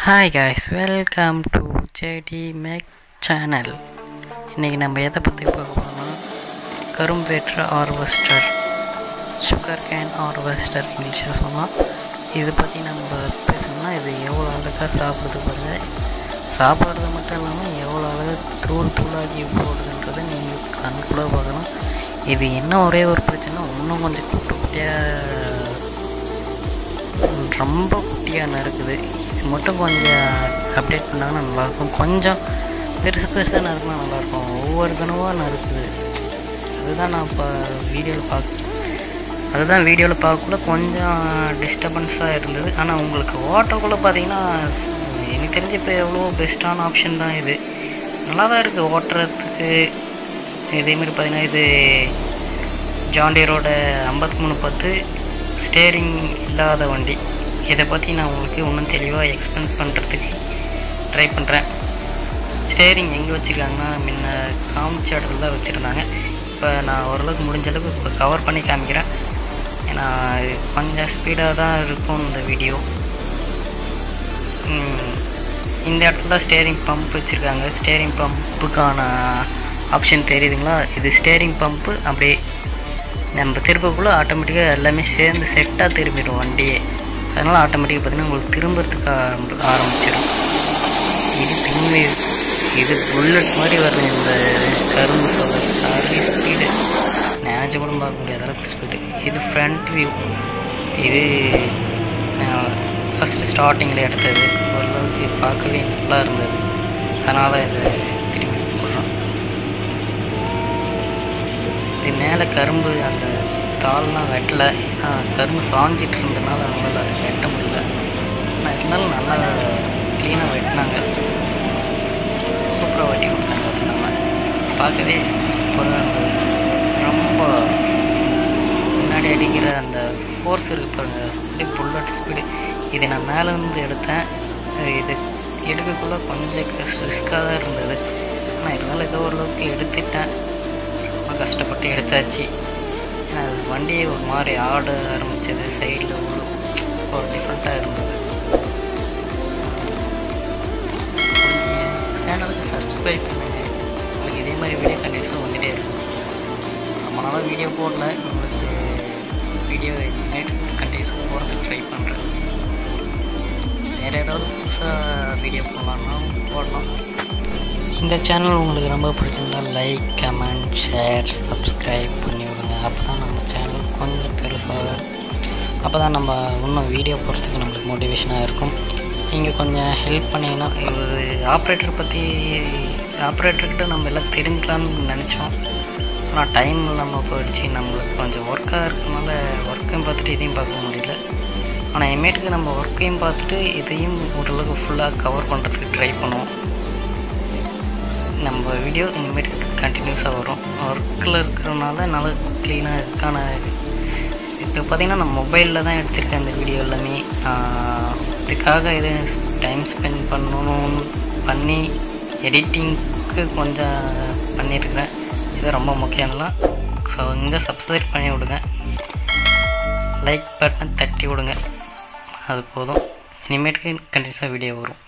hi guys welcome to JD mech channel இன்றைக்கி நம்ம எதை பற்றி பார்க்க போகிறோம்னா கரும்பேற்ற ஹார்வெஸ்டர் சுகர் கேன் ஹார்வெஸ்டர் இங்கிலீஷில் சொன்னால் இதை பற்றி நம்ம பேசணும்னா இது எவ்வளோ அழகாக சாப்பிடுது பாருங்க சாப்பிட்றது மட்டும் இல்லாமல் எவ்வளோ அழகாக தூள் தூளாகி போடுதுன்றதை நீங்கள் கண்குள்ள பார்க்கணும் இது என்ன ஒரே ஒரு பிரச்சனை இன்னும் கொஞ்சம் குட்டி குட்டியாக ரொம்ப குட்டியாக நறுக்குது இது மட்டும் கொஞ்சம் அப்டேட் பண்ணாங்கன்னா நல்லாயிருக்கும் கொஞ்சம் பெருசு பெருசாக நறுக்குனா நல்லாயிருக்கும் ஒவ்வொரு கனவாக நறுக்குது அதுதான் நான் இப்போ வீடியோவில் பார்க்க அதுதான் வீடியோவில் பார்க்கக்குள்ள கொஞ்சம் டிஸ்டர்பன்ஸாக இருந்தது ஆனால் உங்களுக்கு ஓட்டக்குள்ளே பார்த்தீங்கன்னா எனக்கு தெரிஞ்சு இப்போ எவ்வளோ பெஸ்ட்டான ஆப்ஷன் தான் இது நல்லா தான் இருக்குது ஓட்டுறதுக்கு இதேமாரி பார்த்தீங்கன்னா இது ஜாண்டியரோட ஐம்பத்தி மூணு பத்து ஸ்டேரிங் இல்லாத வண்டி இதை பற்றி நான் உங்களுக்கு இன்னும் தெளிவாக எக்ஸ்பிளைன் பண்ணுறதுக்கு ட்ரை பண்ணுறேன் ஸ்டேரிங் எங்கே வச்சுருக்காங்கன்னா முன்ன காமிச்ச இடத்துல தான் வச்சுருந்தாங்க இப்போ நான் ஓரளவுக்கு முடிஞ்ச அளவுக்கு இப்போ கவர் பண்ணி காமிக்கிறேன் ஏன்னா இது கொஞ்சம் ஸ்பீடாக தான் இருக்கும் இந்த வீடியோ இந்த இடத்துல தான் ஸ்டேரிங் பம்ப் வச்சுருக்காங்க ஸ்டேரிங் பம்புக்கான ஆப்ஷன் தெரியுதுங்களா இது ஸ்டேரிங் பம்ப்பு அப்படியே நம்ம திருப்பக்குள்ளே ஆட்டோமேட்டிக்காக எல்லாமே சேர்ந்து செட்டாக திரும்பிடும் வண்டியே அதனால் ஆட்டோமேட்டிக்காக பார்த்திங்கன்னா உங்களுக்கு திரும்புறதுக்கு ஆரம்பி ஆரம்பிச்சிடும் இது திரும்பி இது புல்லட் மாதிரி வருது இந்த கரும்பு சோலை சாரி ஸ்பீடு நினச்ச கூட பார்க்க முடியாத அளவுக்கு ஸ்பீடு இது ஃப்ரண்ட் வியூ இது ஃபஸ்ட்டு ஸ்டார்டிங்கில் எடுத்தது ஓரளவுக்கு பார்க்கவே நல்லா இருந்தது அதனால தான் இதை திரும்பி போடுறோம் இது மேலே கரும்பு அந்த தாள்லாம் வெட்டலை ஏன்னா கரும்பு சாஞ்சிட்டு இருந்ததுனால அவங்களால அதை வெட்ட முடியல ஆனால் இருந்தாலும் நல்லா க்ளீனாக வெட்டினாங்க சூப்பராக வெட்டி கொடுத்தாங்க அது நம்ம பார்க்கவே சூப்பராக இருந்தது ரொம்ப முன்னாடி அடிக்கிற அந்த ஃபோர்ஸ் இருக்கு பாருங்க ஸ்பீடு புல்லட் ஸ்பீடு இது நான் மேலேருந்து எடுத்தேன் இது எடுக்கக்குள்ளே கொஞ்சம் ரிஸ்க்காக தான் இருந்தது ஆனால் இருந்தாலும் ஏதோ ஓரளவுக்கு எடுத்துட்டேன் ரொம்ப கஷ்டப்பட்டு எடுத்தாச்சு அது வண்டியே ஒரு மாதிரி ஆட ஆரம்பித்தது சைடில் உள்ள ஒரு டிஃப்ரெண்ட்டாக இருந்தது சேனலுக்கு சப்ஸ்கிரைப் பண்ணுங்க உங்களுக்கு இதே மாதிரி வீடியோ கண்டிப்பாக வந்துகிட்டே இருக்கும் ரொம்ப நாளாக வீடியோ போடல உங்களுக்கு வீடியோ நைட் கண்டிப்பாக போகிறதுக்கு ட்ரை பண்ணுறேன் வேறு ஏதாவது புதுசாக வீடியோ போடலான்னா போடலாம் இந்த சேனல் உங்களுக்கு ரொம்ப பிடிச்சிருந்தா லைக் கமெண்ட் ஷேர் சப்ஸ்கிரைப் பண்ணி விடுங்க அப்போ தான் நம்ம சேனல் கொஞ்சம் பெருசாக அப்போ தான் நம்ம இன்னும் வீடியோ போடுறதுக்கு நம்மளுக்கு மோட்டிவேஷனாக இருக்கும் நீங்கள் கொஞ்சம் ஹெல்ப் பண்ணிங்கன்னா இது ஆப்ரேட்டர் பற்றி ஆப்ரேட்டர்கிட்ட நம்ம எல்லாம் தெரிஞ்சுக்கலான்னு நினச்சோம் ஆனால் டைம் இல்லாமல் போயிடுச்சு நம்மளுக்கு கொஞ்சம் ஒர்க்காக இருக்கனால ஒர்க்கையும் பார்த்துட்டு இதையும் பார்க்க முடியல ஆனால் இனிமேட்டுக்கு நம்ம ஒர்க்கையும் பார்த்துட்டு இதையும் ஓரளவுக்கு ஃபுல்லாக கவர் பண்ணுறதுக்கு ட்ரை பண்ணுவோம் நம்ம வீடியோ இனிமேட்டு கண்டினியூஸாக வரும் ஒர்க்கில் இருக்கிறனால நல்லா க்ளீனாக இதுக்கான இப்போ பார்த்திங்கன்னா நான் மொபைலில் தான் எடுத்திருக்கேன் இந்த வீடியோ எல்லாமே இதுக்காக இது டைம் ஸ்பெண்ட் பண்ணணும்னு பண்ணி எடிட்டிங்க்கு கொஞ்சம் பண்ணியிருக்கிறேன் இது ரொம்ப முக்கியம்லாம் ஸோ கொஞ்சம் சப்ஸ்கிரைப் பண்ணி விடுங்க லைக் பட்டன் தட்டி விடுங்க அது போதும் இனிமேட்டுக்கு கண்டினியூஸாக வீடியோ வரும்